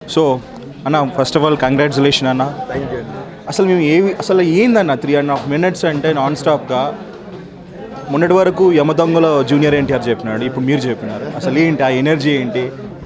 So అన్న first of all congratulation అన్న అసలు మేము ఏవి అసలు ఏందన్న త్రీ అండ్ హాఫ్ మినిట్స్ అంటే నాన్ స్టాప్గా మొన్నటి వరకు యమదొంగల జూనియర్ ఎన్టీఆర్ చెప్పినాడు ఇప్పుడు మీరు చెప్పినారు అసలు ఏంటి ఆ ఎనర్జీ ఏంటి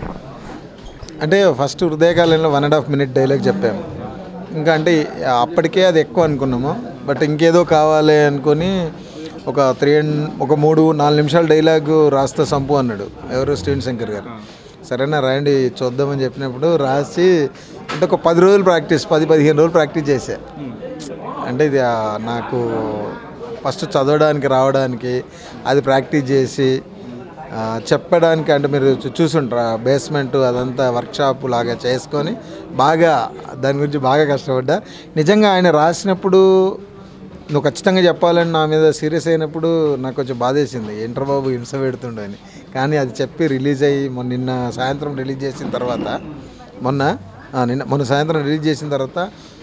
అంటే ఫస్ట్ హృదయకాలంలో one and half minute dialogue చెప్పాము ఇంకా అంటే అప్పటికే అది ఎక్కువ అనుకున్నాము బట్ ఇంకేదో కావాలి అనుకొని ఒక త్రీ అండ్ ఒక మూడు నాలుగు నిమిషాల డైలాగ్ రాస్తా సంపు అన్నాడు ఎవరు స్టీవెన్ శంకర్ గారు సరేనా రాయండి చూద్దామని చెప్పినప్పుడు రాసి అంటే ఒక పది రోజులు ప్రాక్టీస్ పది పదిహేను రోజులు ప్రాక్టీస్ చేశా అంటే ఇది ఆ, నాకు ఫస్ట్ చదవడానికి రావడానికి అది ప్రాక్టీస్ చేసి ఆ, చెప్పడానికి అంటే మీరు చూ- చూసుంటారా బేస్మెంట్ అదంతా వర్క్షాప్ లాగా చేసుకొని బాగా దాని గురించి బాగా కష్టపడ్డా నిజంగా ఆయన రాసినప్పుడు నువ్వు ఖచ్చితంగా చెప్పాలని నా మీద సీరియస్ అయినప్పుడు నాకు కొంచెం బాధేసింది ఏంటర్ బాబు హింస పెడుతుండు అని కానీ అది చెప్పి రిలీజ్ అయ్యి మొన్న నిన్న సాయంత్రం రిలీజ్ చేసిన తర్వాత మొన్న ఆ, నిన్న మొన్న సాయంత్రం రిలీజ్ చేసిన తర్వాత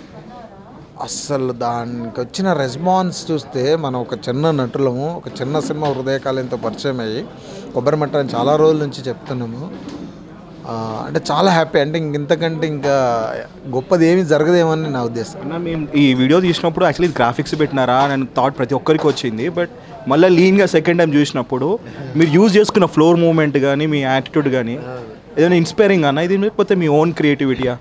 అస్సలు దానికి వచ్చిన రెస్పాన్స్ చూస్తే మనం ఒక చిన్న నటులము ఒక చిన్న సినిమా హృదయకాలంతో పరిచయం అయ్యి కొబ్బరి మట్ట అని చాలా రోజుల నుంచి చెప్తున్నాము ఆ, అంటే చాలా హ్యాపీ అంటే ఇంక ఇంతకంటే ఇంకా గొప్పది ఏమీ జరగదేమని నా ఉద్దేశం అన్న మేము ఈ వీడియో తీసినప్పుడు యాక్చువల్లీ గ్రాఫిక్స్ పెట్టినారా అని థాట్ ప్రతి ఒక్కరికి వచ్చింది బట్ మళ్ళీ లీన్గా సెకండ్ టైం చూసినప్పుడు మీరు యూజ్ చేసుకున్న ఫ్లోర్ మూమెంట్ కానీ మీ యాటిట్యూడ్ కానీ ఏదైనా ఇన్స్పైరింగ్ అన్న ఇది లేకపోతే మీ ఓన్ క్రియేటివిటీయా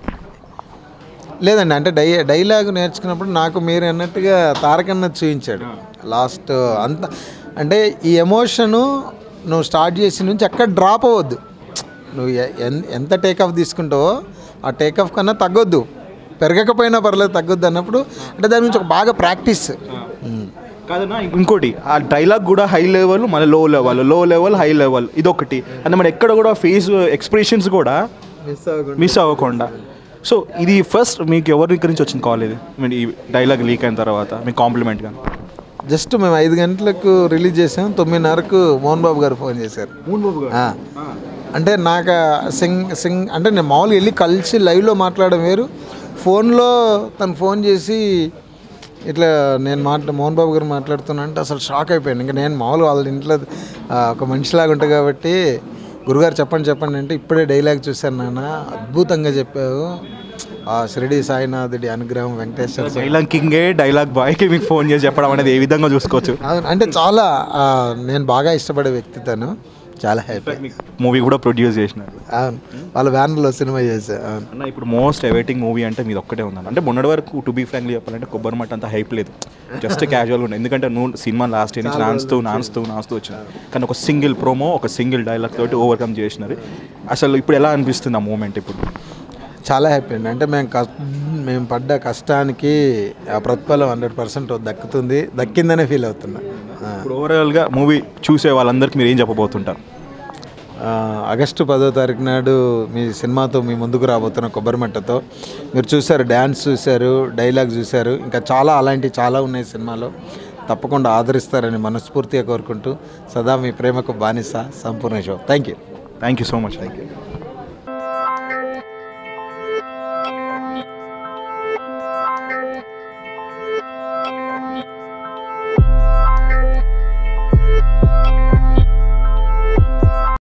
లేదండి అంటే డై డైలాగ్ నేర్చుకున్నప్పుడు నాకు మీరు అన్నట్టుగా తారకన్న చూపించాడు లాస్ట్ అంత అంటే ఈ ఎమోషను నువ్వు స్టార్ట్ చేసిన నుంచి ఎక్కడ డ్రాప్ అవ్వద్దు నువ్వు ఎ- ఎన్- ఎంత టేక్ ఆఫ్ తీసుకుంటావో ఆ టేక్ ఆఫ్ కన్నా తగ్గొద్దు పెరగకపోయినా పర్లేదు తగ్గొద్దు అన్నప్పుడు అంటే దాని నుంచి ఒక బాగా ప్రాక్టీస్ కాదన్నా ఇంకోటి ఆ డైలాగ్ కూడా హై లెవెల్ మళ్ళీ లో లెవెల్ లో లెవెల్ హై లెవెల్ ఇదొకటి అంటే మన ఎక్కడ కూడా ఫేస్ ఎక్స్ప్రెషన్స్ కూడా మిస్ అవ్వకుండా మిస్ అవ్వకుండా సో ఇది ఫస్ట్ మీకు ఎవరి దగ్గర నుంచి వచ్చింది కాల్ ఇది I mean, ఈ డైలాగ్ లీక్ అయిన తర్వాత మీకు కాంప్లిమెంట్ కానీ జస్ట్ మేము ఐదు గంటలకు రిలీజ్ చేసాం తొమ్మిదిన్నరకు మోహన్ బాబు గారు ఫోన్ చేశారు ఆ. అంటే నాకు ఆ సింగ్ సింగ్ అంటే నేను మామూలుగా వెళ్ళి కలిసి లైవ్లో మాట్లాడడం వేరు ఫోన్లో తను ఫోన్ చేసి ఇట్లా నేను మాట్లా మోహన్ బాబు గారు మాట్లాడుతున్నా అంటే అసలు షాక్ అయిపోయాను ఇంకా నేను మామూలుగా వాళ్ళ ఇంట్లో ఆ, ఒక మనిషిలాగా ఉంటా కాబట్టి గురుగారు చెప్పండి చెప్పండి అంటే ఇప్పుడే డైలాగ్ చూశాను నాన్న అద్భుతంగా చెప్పావు ఆ షిరిడి సాయినాథుడి అనుగ్రహం వెంకటేశ్వర స్వామి డైలాగ్ కింగే డైలాగ్ బాయ్కి మీకు ఫోన్ చేసి చెప్పడం అనేది ఏ విధంగా చూసుకోవచ్చు అవును అంటే చాలా ఆ, నేను బాగా ఇష్టపడే వ్యక్తి తను చాలా హ్యాపీ మూవీ కూడా ప్రొడ్యూస్ చేసినారు అవును వాళ్ళ బ్యానర్లో సినిమా చేశా అవును అన్న ఇప్పుడు మోస్ట్ అవైటింగ్ మూవీ అంటే మీది ఒక్కటే ఉందన్న అంటే మొన్నటి వరకు టు బీ ఫ్రాంక్లీ చెప్పాలంటే కొబ్బరి మట్ట అంత హైప్ లేదు జస్ట్ క్యాజువల్గా ఉంది ఎందుకంటే నువ్వు సినిమా లాస్ట్ ఇయర్ నుంచి నాన్స్తూ నాన్స్తూ నాన్స్తూ వచ్చిన కానీ ఒక సింగిల్ ప్రోమో ఒక సింగిల్ డైలాగ్ తోటి ఓవర్కమ్ చేసినారు అసలు ఇప్పుడు ఎలా అనిపిస్తుంది ఆ మూమెంట్ ఇప్పుడు చాలా హ్యాపీ అండి అంటే మేము కష్ట మేము పడ్డ కష్టానికి ఆ ప్రతిఫలం హండ్రెడ్ పర్సెంట్ దక్కుతుంది దక్కిందనే ఫీల్ అవుతున్నా ఆ. ఇప్పుడు ఓవరాల్గా మూవీ చూసే వాళ్ళందరికీ మీరు ఏం చెప్పబోతుంటారు ఆ, ఆగస్టు పదో తారీఖు నాడు మీ సినిమాతో మీ ముందుకు రాబోతున్న కొబ్బరిమట్టతో మీరు చూశారు డ్యాన్స్ చూశారు డైలాగ్ చూశారు ఇంకా చాలా అలాంటివి చాలా ఉన్నాయి సినిమాలో తప్పకుండా ఆదరిస్తారని మనస్ఫూర్తిగా కోరుకుంటూ సదా మీ ప్రేమకు బానిస సంపూర్ణ show thank you thank you so much thank you